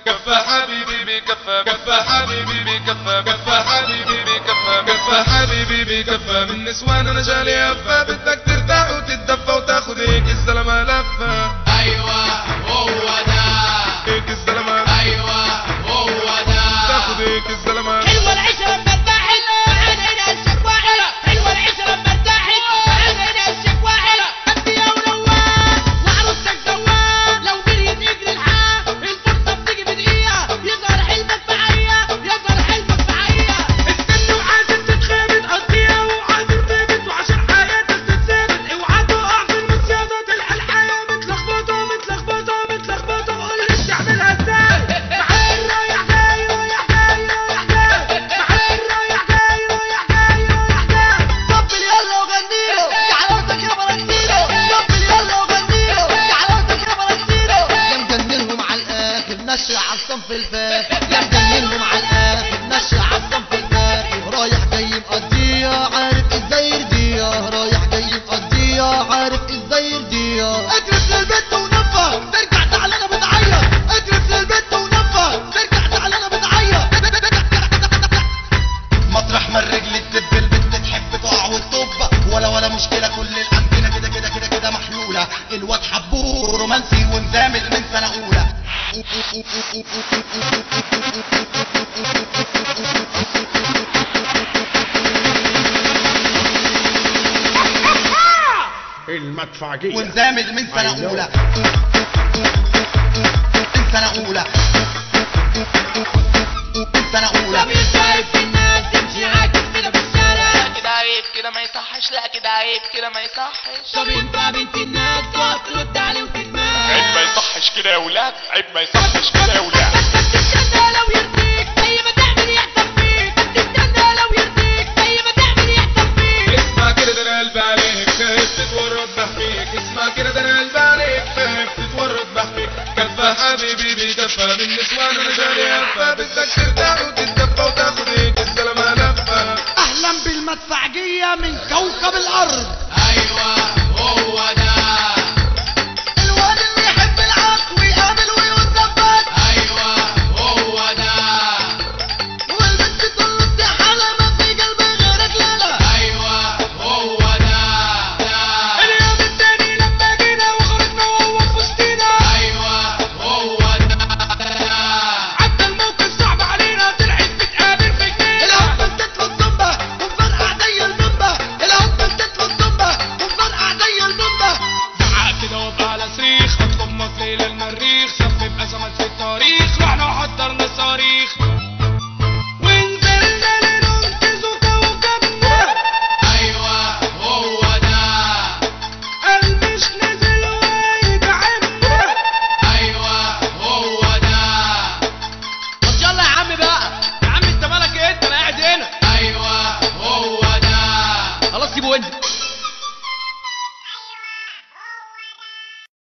كفى حبيبي بكفى كفى حبيبي بكفى كفى حبيبي بكفى كفى حبيبي بكفى من نسوان انا جالي هفة بدك ترتاح وتتدفى وتاخد هيك الزلمة لفة ايوه هو ده هيك الزلمة ايوه هو ده تاخد هيك الزلمة حلوة العشرة لما ارتاحت معانا هنا الشك واحد حلوة العشرة لما ارتاحت معانا هنا الشك واحد انت يا ولوان وعروستك زوان لو جريت اجري الحق الفرصة بتيجي بدقيقة يظهر حلمك معايا يظهر حلمك معايا استنى وعازم تتخابط قضيها وعازم تابت وعشان حياتك تتثابت اوعى تقع في المصيادة تلقى الحياة متلخبطة متلخبطة متلخبطة قول لي تعملها ازاي معاك رايح جاي رايح جاي رايح جاي معاك رايح جاي رايح جاي رايح جاي طبل يلا وغنيله تعالوتك يا بلانتينو طبل يلا وغنيله تعالوتك يا بلانتينو يا مجننهم على الاخر نشر على الصنف الفاخر يا مجننهم على الاخر نشر على الصنف الفاخر رايح جاي مقضيها عارف ازاي يرضيها رايح جاي مقضيها عارف ازاي يرضيها اجرف للبيت ونفه ترجع تعالى بتعيط اجرف للبيت ونفه ترجع تعالى بتعيط مطرح ما الرجل تدب البت تحب تقع وتطب ولا ولا مشكله كل الامكنه كده كده كده كده محلوله الواد حبوه رومانسي ومزامل من سنه اولى المدفعجية ومزامل من سنه أيوه. اولى من سنه اولى من سنه اولى طب يشايف الناس تمشي عاكس كده في الشارع كده عيب كده ما يصحش لا كده عيب كده ما يصحش طب انت بنت الناس تقعد ترد عليه عيب وتتمام ما يصحش كده يا ولاد عيب ما يصحش كده يا ولاد تستنى لو يرضيك زي ما تعمل يحصل فيك تستنى لو يرضيك زي ما تعمل يحصل فيك اسمع كده ده انا قلب عليك خايف تتورط بحميك اسمع كده ده انا قلب عليك خايف تتورط بحميك كفى حبيبي بكفى من نسوان انا جالي هفة بدك ترتاح وتتدفى وتاخد هيك الزلمة لفة اهلا بالمدفعجيه من كوكب الارض ايوه هو ده الواد اللي يحب العق ويقابل ويتظبط ايوه هو ده والبنت تقول له انت حالة ما في قلبي غيرك لا لا ايوه هو ده ده اليوم التاني لما جينا وخرجنا وهو في وسطينا ايوه هو ده ده عدى الموقف صعب علينا طلعت بتقابل في جنينة الهبة ادت له الزنبة ومفرقع زي البومبة الهبة ادت له الزنبة ومفرقع زي البومبة زعق كده وابقى على صريخ اطلب مصر الى المريخ سبب ازمات في التاريخ رحنا وحضرنا صواريخ ونزلنا لننقذ كوكبنا ايوه هو ده قال مش نزل ويدعمنا ايوه هو ده طب يلا يا عم بقى يا عم انت مالك ايه انت انا قاعد هنا ايوه هو ده خلاص سيبه انت